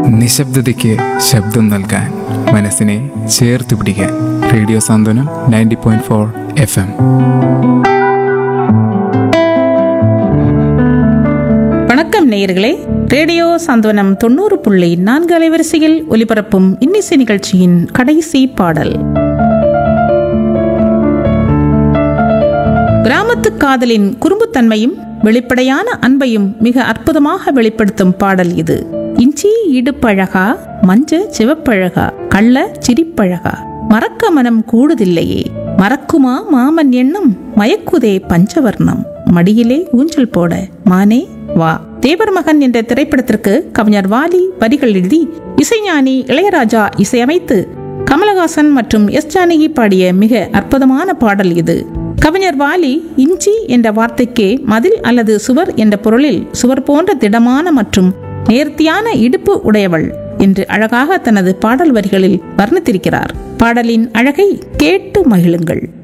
നിശബ്ദതയ്ക്ക് ശബ്ദം നൽകാൻ മനസ്സിനെ ചേർത്ത് പിടിക്കാൻ radio Santhwanam ninety point four F M வணக்கம் நேயர்களே ரேடியோ சாந்தவனம் தொண்ணூறு புள்ளி நான்கு அலைவரிசையில் ஒலிபரப்பும் இன்னிசை நிகழ்ச்சியின் கடைசி பாடல் கிராமத்து காதலின் குறும்புத்தன்மையும் வெளிப்படையான அன்பையும் மிக அற்புதமாக வெளிப்படுத்தும் பாடல் இது இஞ்சி இடுப்பழகா மஞ்ச சிவப்பழகா கள்ள சிரிப்பழகா மறக்க மனம் கூடுதில்லையே மறக்குமா மாமன் எண்ணம் மயக்குதே பஞ்சவர்ணம் மடியிலே ஊஞ்சல் போட மானே வா தேவர் மகன் என்ற திரைப்படத்திற்கு கவிஞர் வாலி வரிகள் எழுதி இசைஞானி இளையராஜா இசையமைத்து கமலஹாசன் மற்றும் எஸ் ஜானகி பாடிய மிக அற்புதமான பாடல் இது கவிஞர் வாலி இஞ்சி என்ற வார்த்தைக்கு மதில் அல்லது சுவர் என்ற பொருளில் சுவர் போன்ற திடமான மற்றும் நேர்த்தியான இடுப்பு உடையவள் என்று அழகாக தனது பாடல் வரிகளில் வர்ணித்திருக்கிறார் பாடலின் அழகை கேட்டு மகிழுங்கள்